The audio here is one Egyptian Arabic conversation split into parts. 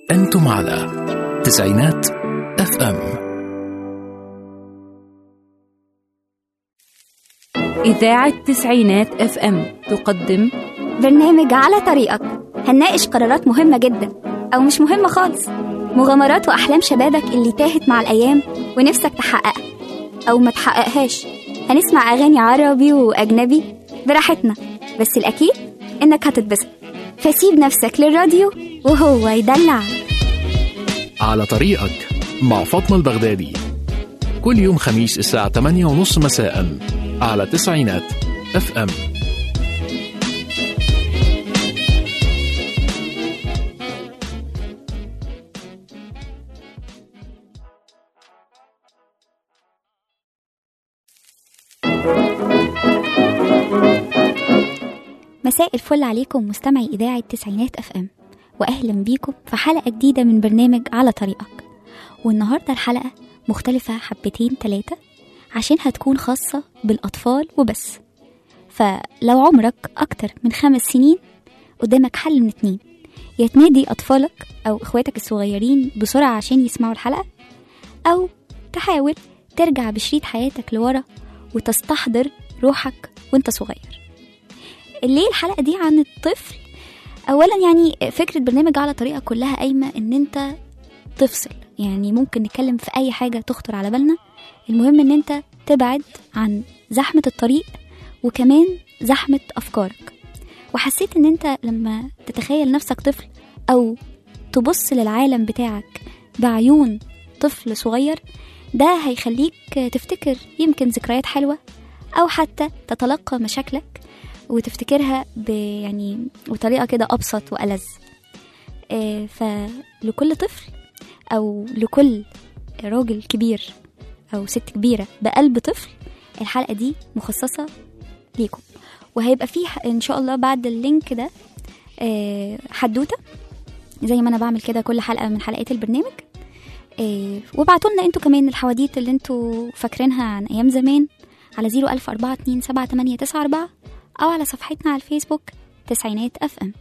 أنتم على تسعينات اف ام إذاعة تسعينات اف ام تقدم برنامج على طريقك هنناقش قرارات مهمة جدا أو مش مهمة خالص مغامرات وأحلام شبابك اللي تاهت مع الأيام ونفسك تحققها أو ما تحققهاش هنسمع أغاني عربي وأجنبي براحتنا بس الأكيد إنك هتتبسط فسيب نفسك للراديو وهو يدلعك على طريقك مع فاطمة البغدادي كل يوم خميس الساعة 8 ونص مساء على تسعينات اف ام مساء الفل عليكم مستمعي إذاعة تسعينات أف أم وأهلا بيكم في حلقة جديدة من برنامج على طريقك والنهاردة الحلقة مختلفة حبتين تلاتة عشان هتكون خاصة بالأطفال وبس فلو عمرك أكتر من خمس سنين قدامك حل من اتنين يا تنادي أطفالك أو إخواتك الصغيرين بسرعة عشان يسمعوا الحلقة أو تحاول ترجع بشريط حياتك لورا وتستحضر روحك وانت صغير ليه الحلقة دي عن الطفل أولا يعني فكرة برنامج على طريقة كلها قايمة إن أنت تفصل يعني ممكن نتكلم في أي حاجة تخطر على بالنا المهم إن أنت تبعد عن زحمة الطريق وكمان زحمة أفكارك وحسيت إن أنت لما تتخيل نفسك طفل أو تبص للعالم بتاعك بعيون طفل صغير ده هيخليك تفتكر يمكن ذكريات حلوة أو حتى تتلقى مشاكلك وتفتكرها ب يعني بطريقة كده أبسط وألذ آه، فلكل طفل أو لكل راجل كبير أو ست كبيرة بقلب طفل الحلقة دي مخصصة ليكم وهيبقى فيه إن شاء الله بعد اللينك ده آه، حدوتة زي ما أنا بعمل كده كل حلقة من حلقات البرنامج آه، وابعتوا لنا انتوا كمان الحواديت اللي انتوا فاكرينها عن أيام زمان على 010427894 أو على صفحتنا على الفيسبوك تسعينات أف أم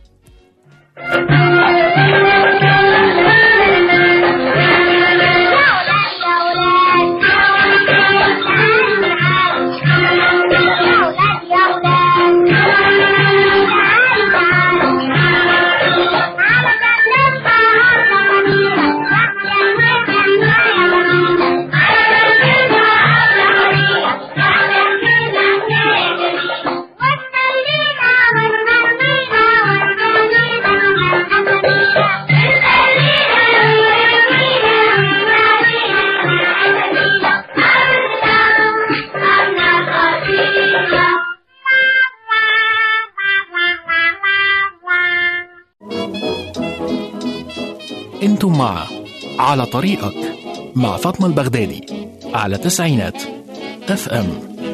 انتم مع على طريقك مع فاطمة البغدادي على تسعينات اف ام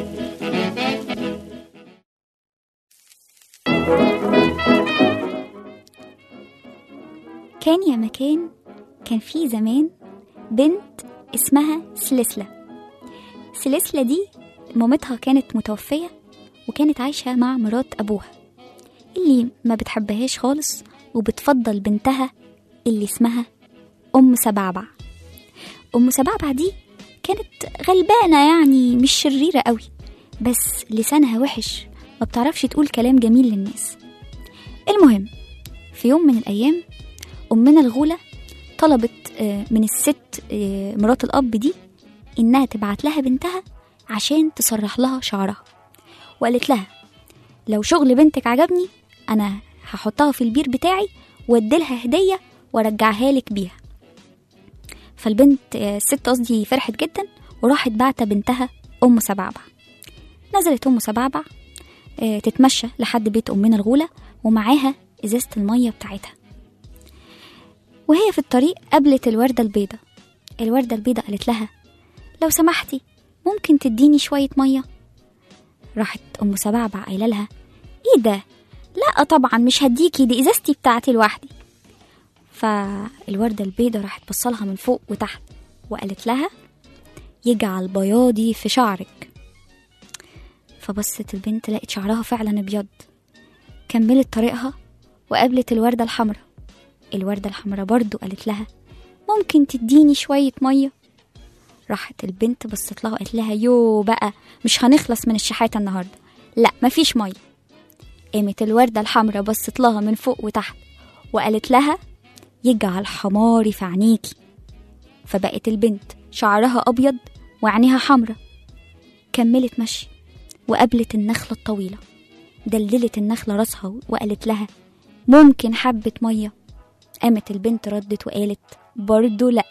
كان يا مكان كان في زمان بنت اسمها سلسلة سلسلة دي مامتها كانت متوفية وكانت عايشة مع مرات أبوها اللي ما بتحبهاش خالص وبتفضل بنتها اللي اسمها أم سبعبع أم سبعبع دي كانت غلبانة يعني مش شريرة قوي بس لسانها وحش ما بتعرفش تقول كلام جميل للناس المهم في يوم من الأيام أمنا الغولة طلبت آه، من الست آه، مرات الأب دي إنها تبعت لها بنتها عشان تسرح لها شعرها وقالت لها لو شغل بنتك عجبني أنا هحطها في البير بتاعي واديلها هدية وارجعها لك بيها فالبنت آه، الست قصدي فرحت جدا وراحت بعت بنتها أم سبعبع نزلت أم سبعبع آه، تتمشى لحد بيت أمنا الغولة ومعاها إزازة المية بتاعتها وهي في الطريق قابلت الوردة البيضة الوردة البيضة قالت لها لو سمحتي ممكن تديني شوية مية راحت أم سبعبع قايلة لها إيه ده لا طبعا مش هديكي دي إزازتي بتاعتي لوحدي فالوردة البيضة راحت بصلها من فوق وتحت وقالت لها يجعل بياضي في شعرك فبصت البنت لقت شعرها فعلا ابيض كملت طريقها وقابلت الوردة الحمراء الوردة الحمراء برضو قالت لها ممكن تديني شوية مية راحت البنت بصت لها وقالت لها يو بقى مش هنخلص من الشحاتة النهاردة لا مفيش مية قامت الوردة الحمراء بصت لها من فوق وتحت وقالت لها يجعل حماري في عينيكي فبقت البنت شعرها أبيض وعينيها حمرا كملت مشي وقابلت النخلة الطويلة دللت النخلة راسها وقالت لها ممكن حبة مية قامت البنت ردت وقالت برضو لأ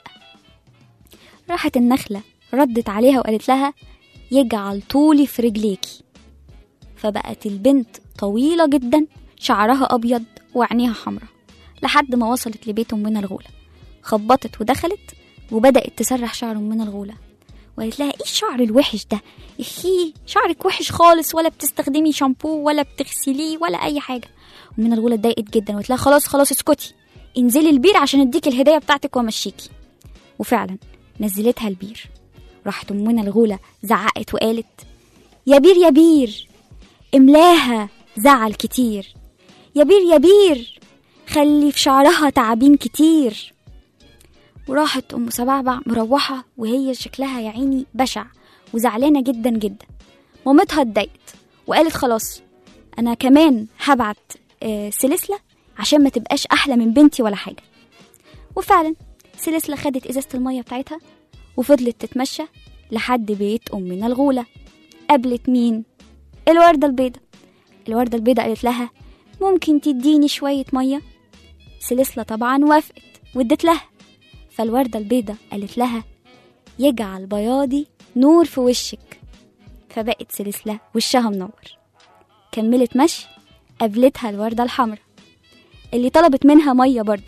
راحت النخلة ردت عليها وقالت لها يجعل طولي في رجليكي فبقت البنت طويلة جدا شعرها أبيض وعينيها حمرا لحد ما وصلت لبيت أمنا الغولة خبطت ودخلت وبدأت تسرح شعر أمنا الغولة وقالت لها ايه الشعر الوحش ده اخي شعرك وحش خالص ولا بتستخدمي شامبو ولا بتغسليه ولا اي حاجه أمنا الغولة اتضايقت جدا وقالت لها خلاص خلاص اسكتي انزلي البير عشان اديك الهديه بتاعتك وامشيكي وفعلا نزلتها البير راحت أمنا الغولة زعقت وقالت يا بير يا بير املاها زعل كتير يا بير يا بير خلي في شعرها تعابين كتير وراحت أم سبعبع مروحة وهي شكلها يا عيني بشع وزعلانة جدا جدا مامتها اتضايقت وقالت خلاص أنا كمان هبعت آه، سلسلة عشان ما تبقاش أحلى من بنتي ولا حاجة وفعلا سلسلة خدت إزازة المية بتاعتها وفضلت تتمشى لحد بيت أمنا الغولة قابلت مين؟ الوردة البيضة الوردة البيضة قالت لها ممكن تديني شوية مية؟ سلسلة طبعا وافقت وادت لها فالوردة البيضة قالت لها يجعل بياضي نور في وشك فبقت سلسلة وشها منور كملت مشي قابلتها الوردة الحمراء اللي طلبت منها مية برضو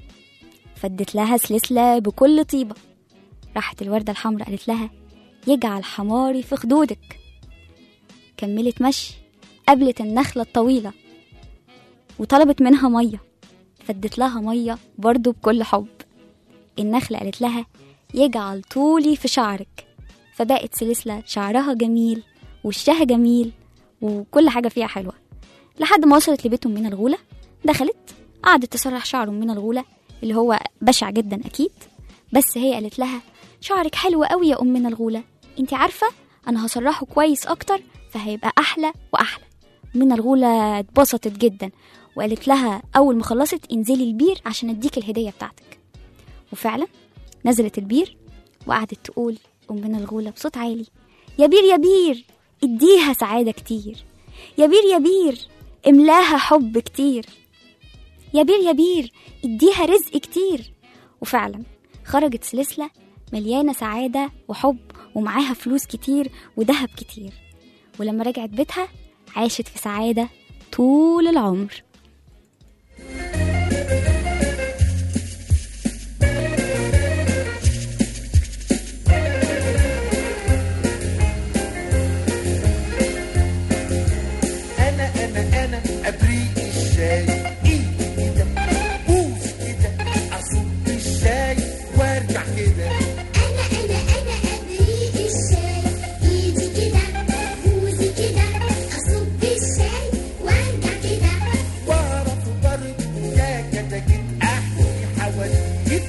فدت لها سلسلة بكل طيبة راحت الوردة الحمراء قالت لها يجعل حماري في خدودك كملت مشي قابلت النخلة الطويلة وطلبت منها مية فدت لها مية برضو بكل حب النخلة قالت لها يجعل طولي في شعرك فبقت سلسلة شعرها جميل وشها جميل وكل حاجة فيها حلوة لحد ما وصلت لبيت أمنا الغولة دخلت قعدت تسرح شعر أمنا الغولة اللي هو بشع جدا أكيد بس هي قالت لها شعرك حلو قوي يا أمنا الغولة انت عارفة أنا هسرحه كويس أكتر فهيبقى أحلى وأحلى أمنا الغولة اتبسطت جدا وقالت لها أول ما خلصت انزلي البير عشان أديك الهدية بتاعتك وفعلا نزلت البير وقعدت تقول أمنا الغولة بصوت عالي يا بير يا بير اديها سعادة كتير يا بير يا بير املاها حب كتير يا بير يا بير اديها رزق كتير وفعلا خرجت سلسلة مليانة سعادة وحب ومعاها فلوس كتير وذهب كتير ولما رجعت بيتها عاشت في سعادة طول العمر انا انا انا ابريق الشاي ايدي كده بوس كده اصب الشاي وارجع كده أنا أنا أنا أبريق الشاي إيدي كده بوزي كده أصب الشاي وأرجع كده واعرف برضه يا كتاكيت احكي حواديت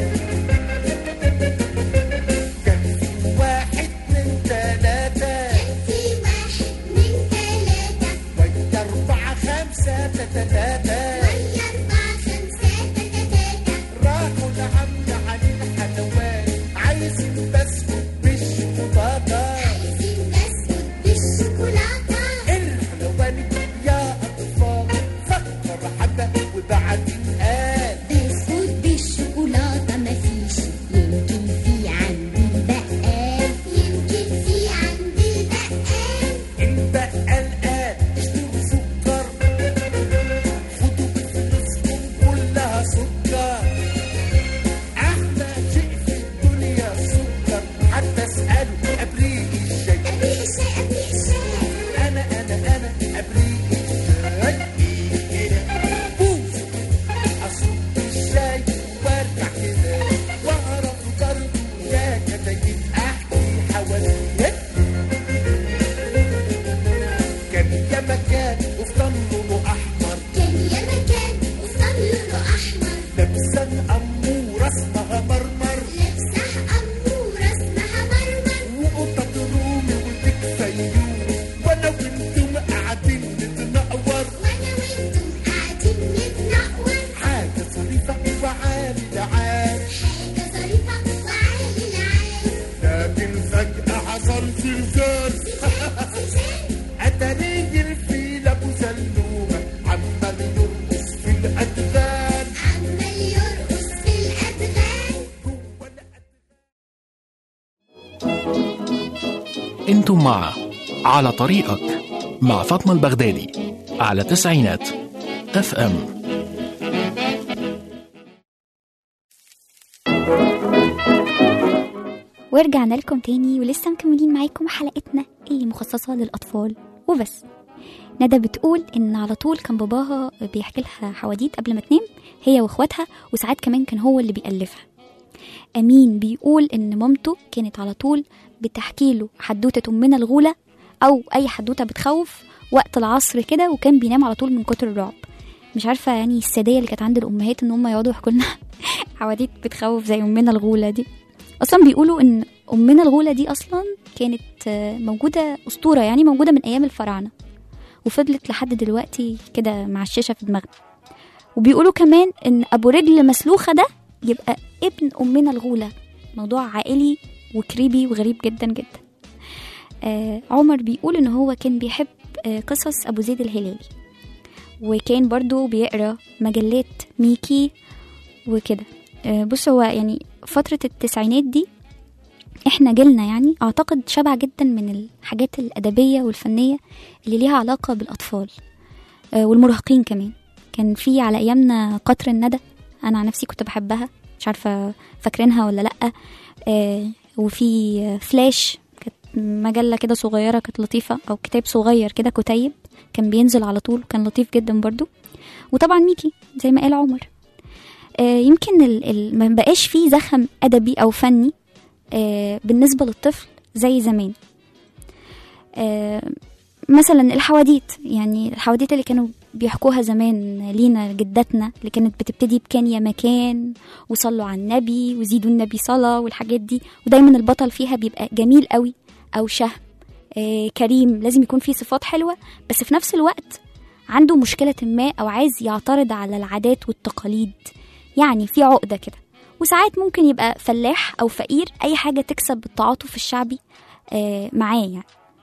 كان في واحد من ثلاثة في واحد من ثلاثة ويا أربعة خمسة تتتاتا ويا أربعة خمسة تلاتة راحوا لعم علي الحلوان عايزين بسكوت بالشوكولاتة عايزين بسكوت بالشوكولاتة الحلواني يا أطفال فكر حبة وبعدين قال بسكوت بالشوكولاتة مفيش يمكن في عند البقال يمكن في عند البقال البقال قال اشتروا سكر خدوا بفلوسكم كلها سكر أحلى شيء في الدنيا السكر حتى اسألوا أبريق الشاي أبريق الشاي أبريق الشاي أنا أنا أنا أبريق الشاي كده بوس أصب الشاي وأرجع كده وأعرف برضه يا كتاكيت أحكي حواديت كان يا مكان وفي لونه أحمر كان يا مكان وفضل لونه أحمر اتاري الفيل ابو سلومه عمال يرقص في الادغال عمال يرقص في الأدغال انتم مع على طريقك مع فاطمة البغدادي على تسعينات اف ام ورجعنا لكم تاني ولسه مكملين معاكم حلقتنا اللي مخصصة للأطفال وبس ندى بتقول إن على طول كان باباها بيحكي لها حواديت قبل ما تنام هي واخواتها وساعات كمان كان هو اللي بيألفها أمين بيقول إن مامته كانت على طول بتحكي له حدوتة أمنا الغولة أو أي حدوتة بتخوف وقت العصر كده وكان بينام على طول من كتر الرعب مش عارفة يعني السادية اللي كانت عند الأمهات إن هم يقعدوا يحكوا لنا حواديت بتخوف زي أمنا الغولة دي اصلا بيقولوا ان امنا الغوله دي اصلا كانت آه، موجوده اسطوره يعني موجوده من ايام الفراعنه وفضلت لحد دلوقتي كده مع الشاشه في دماغنا وبيقولوا كمان ان ابو رجل مسلوخه ده يبقى ابن امنا الغوله موضوع عائلي وكريبي وغريب جدا جدا آه عمر بيقول ان هو كان بيحب آه قصص ابو زيد الهلالي وكان برضو بيقرا مجلات ميكي وكده آه، بص هو يعني فترة التسعينات دي احنا جيلنا يعني اعتقد شبع جدا من الحاجات الادبية والفنية اللي ليها علاقة بالاطفال آه، والمراهقين كمان كان في على ايامنا قطر الندى انا عن نفسي كنت بحبها مش عارفة فاكرينها ولا لأ آه، وفي آه، فلاش كانت مجلة كده صغيرة كانت لطيفة أو كتاب صغير كده كتيب كان بينزل على طول كان لطيف جدا برضو وطبعا ميكي زي ما قال عمر آه، يمكن ال- ال- ما بقاش فيه زخم ادبي او فني آه، بالنسبه للطفل زي زمان آه، مثلا الحواديت يعني الحواديت اللي كانوا بيحكوها زمان لينا جداتنا اللي كانت بتبتدي بكان يا مكان وصلوا على النبي وزيدوا النبي صلاة والحاجات دي ودايما البطل فيها بيبقى جميل قوي او شهم آه، كريم لازم يكون فيه صفات حلوة بس في نفس الوقت عنده مشكلة ما أو عايز يعترض على العادات والتقاليد يعني في عقدة كده وساعات ممكن يبقى فلاح أو فقير أي حاجة تكسب التعاطف الشعبي آه، معاه يعني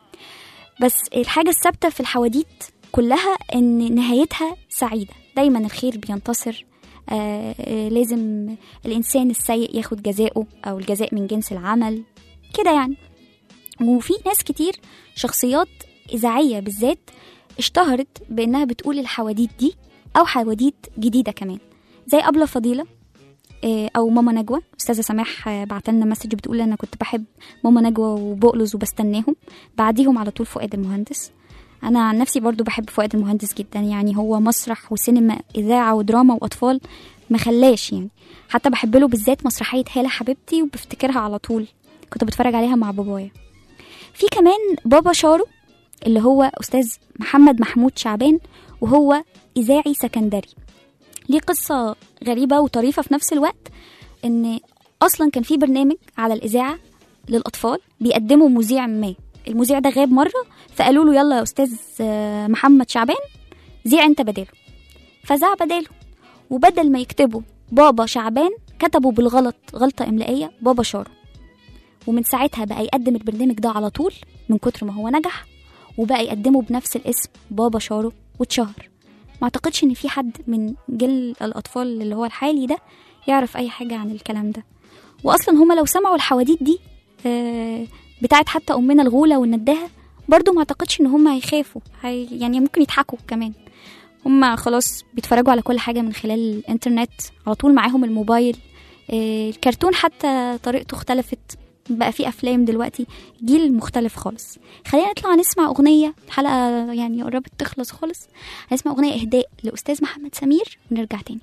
بس الحاجة الثابتة في الحواديت كلها إن نهايتها سعيدة دايما الخير بينتصر آه، آه، لازم الإنسان السيء ياخد جزاؤه أو الجزاء من جنس العمل كده يعني وفي ناس كتير شخصيات إذاعية بالذات اشتهرت بإنها بتقول الحواديت دي أو حواديت جديدة كمان زي أبلة فضيلة آه، أو ماما نجوى أستاذة سماح آه، بعتلنا مسج بتقول أنا كنت بحب ماما نجوى وبقلز وبستناهم بعديهم على طول فؤاد المهندس أنا عن نفسي برضو بحب فؤاد المهندس جدا يعني هو مسرح وسينما إذاعة ودراما وأطفال ما خلاش يعني حتى بحب له بالذات مسرحية هالة حبيبتي وبفتكرها على طول كنت بتفرج عليها مع بابايا في كمان بابا شارو اللي هو أستاذ محمد محمود شعبان وهو إذاعي سكندري ليه قصة غريبة وطريفة في نفس الوقت إن أصلا كان في برنامج على الإذاعة للأطفال بيقدموا مذيع ما المذيع ده غاب مرة فقالوا له يلا يا أستاذ آه، محمد شعبان ذيع أنت بداله فذاع بداله وبدل ما يكتبوا بابا شعبان كتبوا بالغلط غلطة إملائية بابا شارو ومن ساعتها بقى يقدم البرنامج ده على طول من كتر ما هو نجح وبقى يقدمه بنفس الاسم بابا شارو واتشهر ما اعتقدش ان في حد من جيل الاطفال اللي هو الحالي ده يعرف اي حاجه عن الكلام ده واصلا هما لو سمعوا الحواديت دي آه، بتاعت حتى امنا الغوله والنداهه برضو ما اعتقدش ان هما هيخافوا هي يعني ممكن يضحكوا كمان هما خلاص بيتفرجوا على كل حاجه من خلال الانترنت على طول معاهم الموبايل آه، الكرتون حتى طريقته اختلفت بقى في افلام دلوقتي جيل مختلف خالص خلينا نطلع نسمع اغنيه الحلقه يعني قربت تخلص خالص هنسمع اغنيه اهداء لاستاذ محمد سمير ونرجع تاني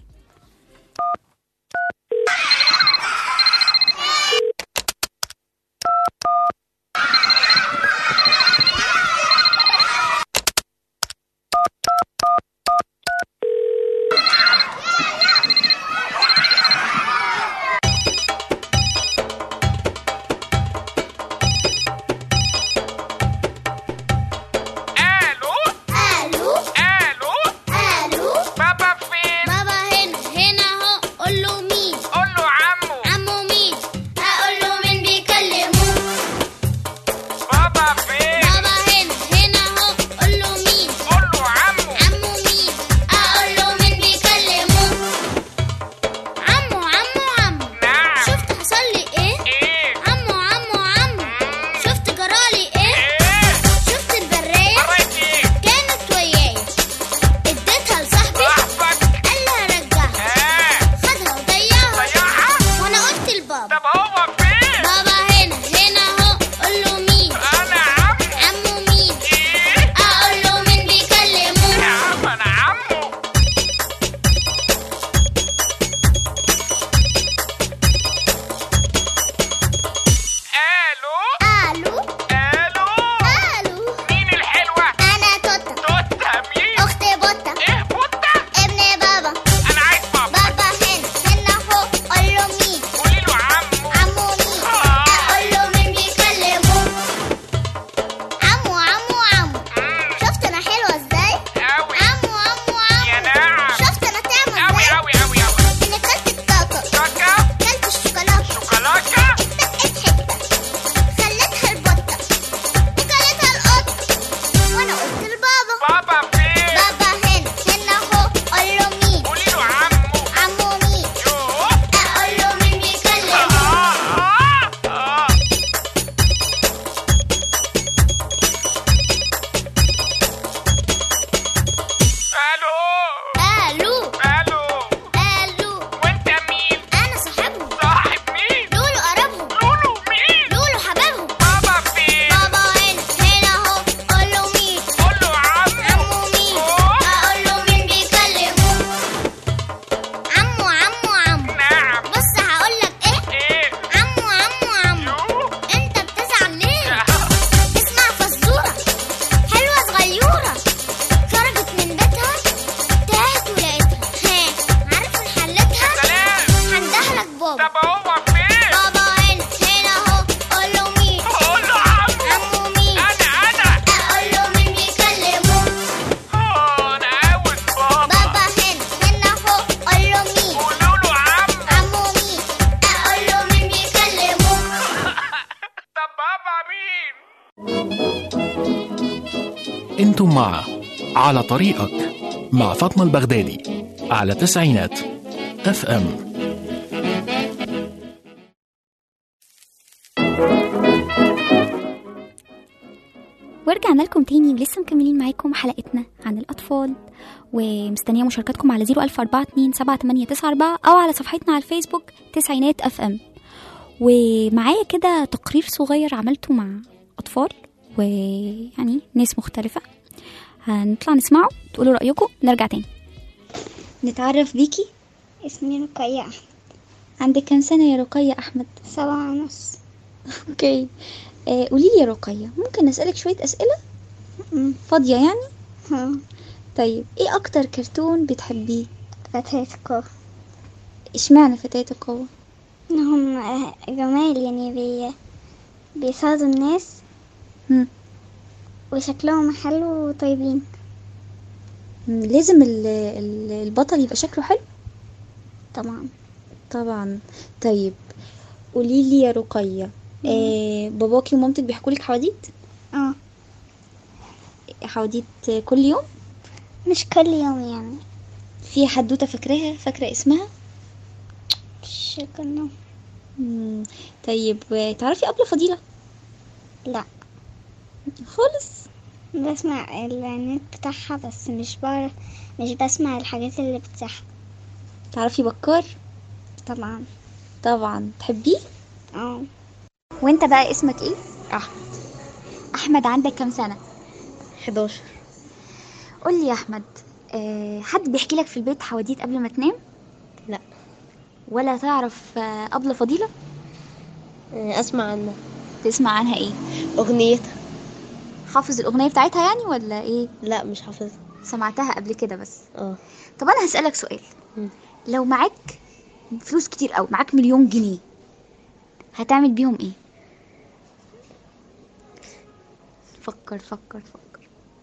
الو الو الو الو بابا فين بابا هنا هنا اهو كنتم مع على طريقك مع فاطمة البغدادي على تسعينات اف ام ورجعنا لكم تاني ولسه مكملين معاكم حلقتنا عن الأطفال ومستنية مشاركاتكم على 014278994 أو على صفحتنا على الفيسبوك تسعينات اف ام ومعايا كده تقرير صغير عملته مع أطفال ويعني ناس مختلفة هنطلع نسمعه تقولوا رأيكم نرجع تاني نتعرف بيكي اسمي رقية أحمد عندك كام سنة يا رقية أحمد؟ سبعة ونص اوكي آه قولي لي يا رقية ممكن أسألك شوية أسئلة أمم، فاضية يعني؟ ها طيب ايه أكتر كرتون بتحبيه؟ فتاة قوة اشمعنى فتاة القوة؟ إنهم آه، جمال يعني بي بيساعدوا الناس مم. وشكلهم حلو وطيبين مم، لازم ال- ال- البطل يبقى شكله حلو؟ طبعا طبعا طيب قولي لي يا رقية آه باباكي ومامتك بيحكوا لك حواديت؟ اه حواديت كل يوم؟ مش كل يوم يعني في حدوتة فاكراها؟ فاكرة اسمها؟ مش كل يوم مم. طيب آه، تعرفي أبلة فضيلة؟ لا خالص بسمع النت بتاعها بس مش بعرف مش بسمع الحاجات اللي بتضحك تعرفي بكار؟ طبعا طبعا تحبيه؟ اه وانت بقى اسمك ايه؟ أحمد احمد عندك كام سنة؟ 11 قول لي يا احمد أه حد بيحكي لك في البيت حواديت قبل ما تنام؟ لا. ولا تعرف آه، أبلة فضيلة؟ أسمع عنه تسمع عنها ايه؟ أغنيتها حافظ الأغنية بتاعتها يعني ولا ايه؟ لا مش حافظها سمعتها قبل كده بس اه طب أنا هسألك سؤال مم. لو معاك فلوس كتير أوي معاك مليون جنيه هتعمل بيهم ايه؟ فكر فكر فكر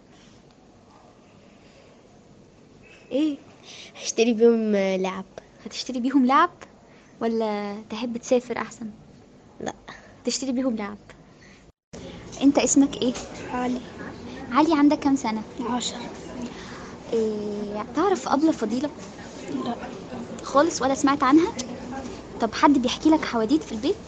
ايه؟ هشتري بيهم لعب هتشتري بيهم لعب ولا تحب تسافر احسن لا تشتري بيهم لعب انت اسمك ايه علي علي عندك كام سنه عشر إيه تعرف ابله فضيله لا خالص ولا سمعت عنها طب حد بيحكي لك حواديت في البيت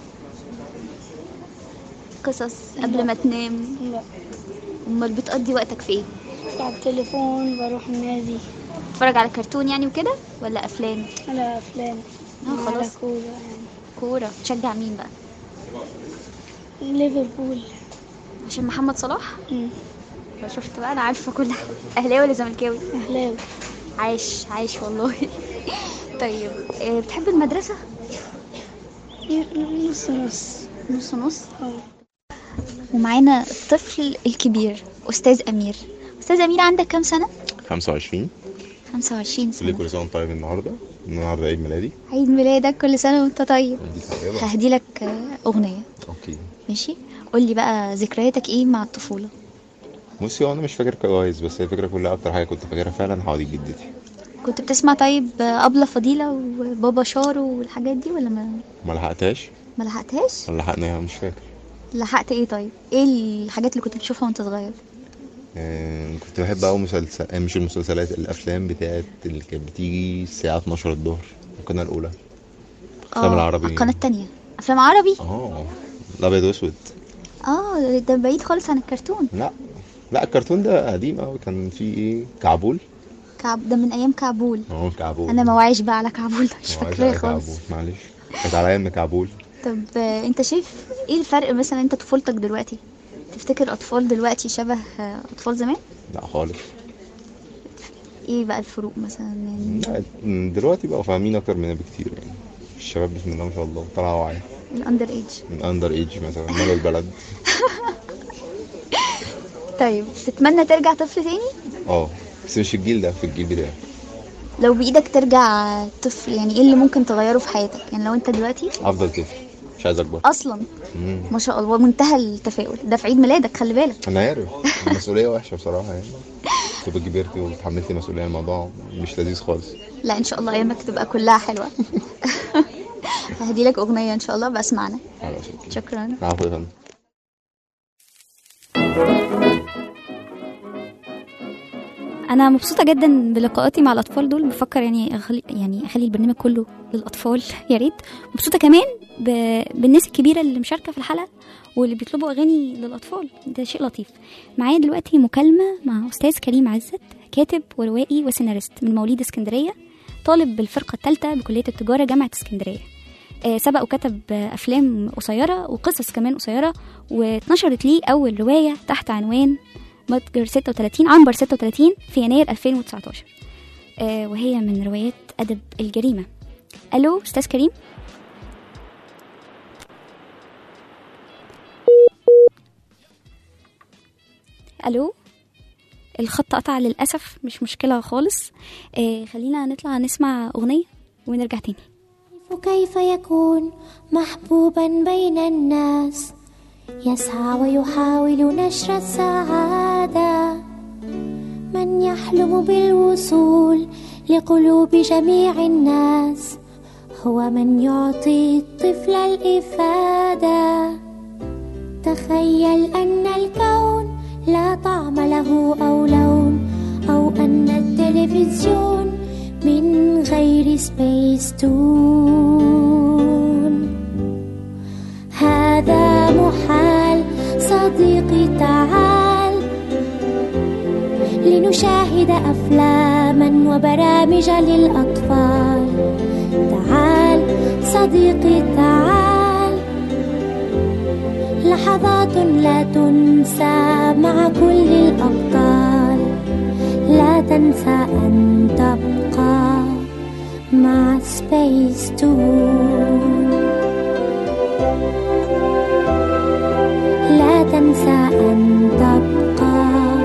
قصص قبل ما تنام لا امال بتقضي وقتك في ايه على التليفون بروح النادي تتفرج على كرتون يعني وكده ولا افلام على أفلام اه على خلاص كورة يعني كوره تشجع مين بقى ليفربول عشان محمد صلاح أمم، شفت بقى انا عارفه كل حاجه اهلاوي ولا زملكاوي أهلاوي عايش عايش والله طيب آه، بتحب المدرسة؟ نص نص نص نص اه ومعانا الطفل الكبير أستاذ أمير أستاذ أمير عندك كام سنة؟ 25 25 ليه سنة كل سنه وانت طيب النهارده النهارده عيد ميلادي عيد ميلادك كل سنة وأنت طيب انت طيبه ههدي لك آه، أغنية اوكي ماشي؟ قولي بقى ذكرياتك إيه مع الطفولة؟ بصي هو انا مش فاكر كويس بس هي الفكره كلها اكتر حاجه كنت فاكرها فعلا حواديت جدتي كنت بتسمع طيب آه، أبلة فضيلة وبابا شارو والحاجات دي ولا ما ما لحقتهاش ما لحقتهاش؟ ولا لحقناها مش فاكر لحقت إيه طيب؟ إيه الحاجات اللي كنت بتشوفها وأنت صغير؟ آه، كنت بحب قوي مسلسل آه، مش المسلسلات الافلام بتاعت اللي كانت بتيجي الساعه 12 الظهر القناه الاولى الافلام آه، العربي القناة التانية أفلام عربي؟ اه الابيض واسود اه ده بعيد خالص عن الكرتون لا لا الكرتون ده قديم قوي كان فيه ايه كعبول كعب ده من ايام كعبول اه كعبول انا ما واعيش بقى على كعبول ده مش ما وعيش فاكراه على خالص كعبول معلش كانت على ايام كعبول طب آه، انت شايف ايه الفرق مثلا انت طفولتك دلوقتي تفتكر اطفال دلوقتي شبه آه، اطفال زمان لا خالص ايه بقى الفروق مثلا يعني لا، دلوقتي بقوا فاهمين اكتر مننا بكتير يعني الشباب بسم الله ما شاء الله طلعوا واعي الاندر ايج من اندر ايج مثلا مالوا البلد طيب تتمنى ترجع طفل تاني اه بس مش الجيل ده في الجيل بتاعي لو بايدك ترجع طفل يعني ايه اللي ممكن تغيره في حياتك يعني لو انت دلوقتي افضل طفل مش عايز اكبر اصلا مم. ما شاء الله منتهى التفاؤل ده في عيد ميلادك خلي بالك انا عارف المسؤوليه وحشه بصراحه يعني تبقى كبرت وتحملت مسؤوليه الموضوع مش لذيذ خالص لا ان شاء الله ايامك تبقى كلها حلوه ههدي لك اغنيه ان شاء الله بسمعنا خلاص اوكي شكرا عفوا يا فندم انا مبسوطه جدا بلقاءاتي مع الاطفال دول بفكر يعني اخلي يعني اخلي البرنامج كله للاطفال يا ريت مبسوطه كمان ب... بالناس الكبيره اللي مشاركه في الحلقه واللي بيطلبوا اغاني للاطفال ده شيء لطيف معايا دلوقتي مكالمه مع استاذ كريم عزت كاتب وروائي وسيناريست من مواليد اسكندريه طالب بالفرقه الثالثه بكليه التجاره جامعه اسكندريه آه، سبق وكتب آه، افلام قصيره وقصص كمان قصيره واتنشرت ليه اول روايه تحت عنوان متجر 36 عنبر 36 في يناير 2019 آه وهي من روايات أدب الجريمة ألو أستاذ كريم ألو الخط قطع للأسف مش مشكلة خالص آه خلينا نطلع نسمع أغنية ونرجع تاني كيف يكون محبوبا بين الناس يسعى ويحاول نشر السعادة من يحلم بالوصول لقلوب جميع الناس هو من يعطي الطفل الإفادة تخيل أن الكون لا طعم له أو لون أو أن التلفزيون من غير سبيس تون هذا محال صديقي تعال لنشاهد أفلاما وبرامج للأطفال تعال صديقي تعال لحظات لا تنسى مع كل الأبطال لا تنسى أن تبقى مع سبيس تون لا تنسى أن تبقى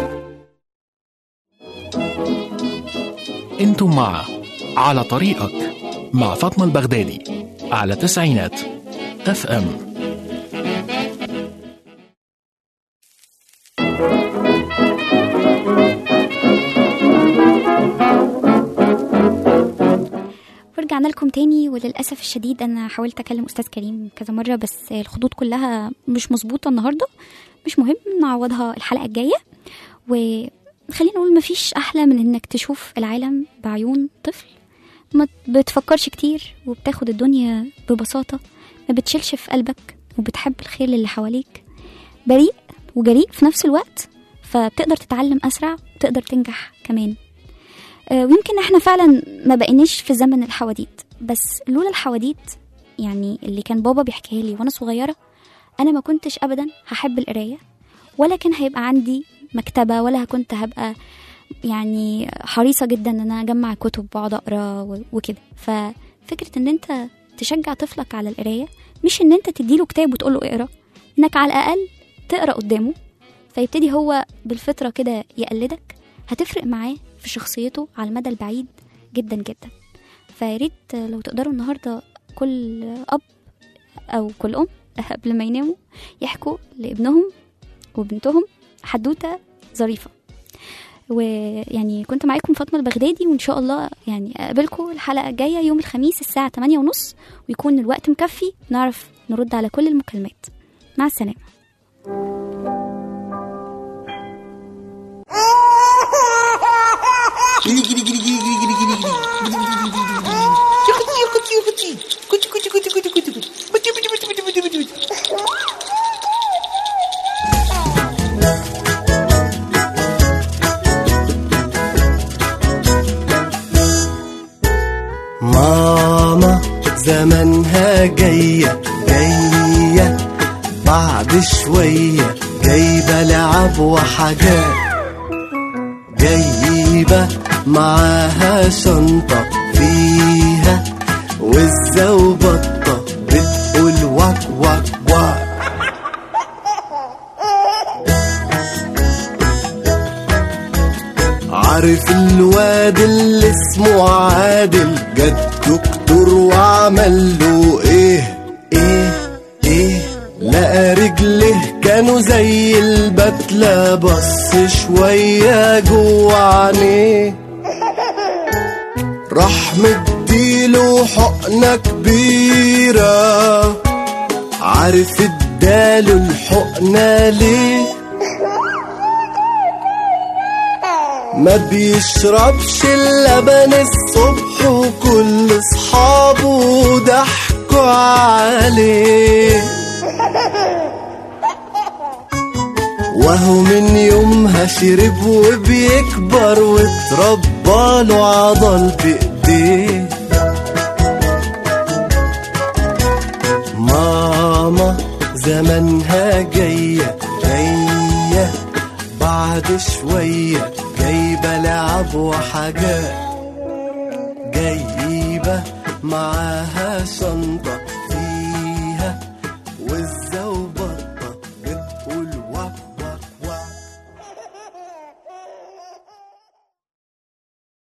انتم مع على طريقك مع فاطمة البغدادي على تسعينات اف ام ورجعنا لكم تاني وللأسف الشديد أنا حاولت أكلم أستاذ كريم كذا مرة بس الخطوط كلها مش مظبوطة النهاردة مش مهم نعوضها الحلقة الجاية وخلينا نقول مفيش أحلى من إنك تشوف العالم بعيون طفل ما بتفكرش كتير وبتاخد الدنيا ببساطة ما بتشيلش في قلبك وبتحب الخير اللي حواليك بريء وجريء في نفس الوقت فبتقدر تتعلم أسرع وتقدر تنجح كمان آه، ويمكن احنا فعلا ما بقيناش في زمن الحواديت بس لولا الحواديت يعني اللي كان بابا بيحكيها لي وانا صغيره انا ما كنتش ابدا هحب القرايه ولا كان هيبقى عندي مكتبه ولا كنت هبقى يعني حريصه جدا ان انا اجمع كتب واقعد اقرا و- وكده ففكره ان انت تشجع طفلك على القرايه مش ان انت تديله كتاب وتقول له اقرا انك على الاقل تقرا قدامه فيبتدي هو بالفطره كده يقلدك هتفرق معاه في شخصيته على المدى البعيد جدا جدا فياريت لو تقدروا النهارده كل اب او كل ام قبل ما يناموا يحكوا لابنهم وبنتهم حدوته ظريفه ويعني كنت معاكم فاطمه البغدادي وان شاء الله يعني اقابلكم الحلقه الجايه يوم الخميس الساعه 8 ونص ويكون الوقت مكفي نعرف نرد على كل المكالمات مع السلامه ماما زمنها جاية جاية بعد شوية جايبة لعب وحاجات جايبة معاها شنطة فيها وزة وبطة بتقول واك واك واك عارف الواد اللي اسمه عادل جد دكتور وعمل له ايه ايه ايه لقى رجله كانوا زي البتلة بص شوية جوه عينيه راح مديله حقنة كبيرة عارف اداله الحقنة ليه ما بيشربش اللبن الصبح وكل اصحابه ضحكوا عليه وهو من يومها شرب وبيكبر واتربى له عضل بايديه ماما زمنها جاية جاية بعد شوية جايبة لعب وحاجات جايبة معاها شنطة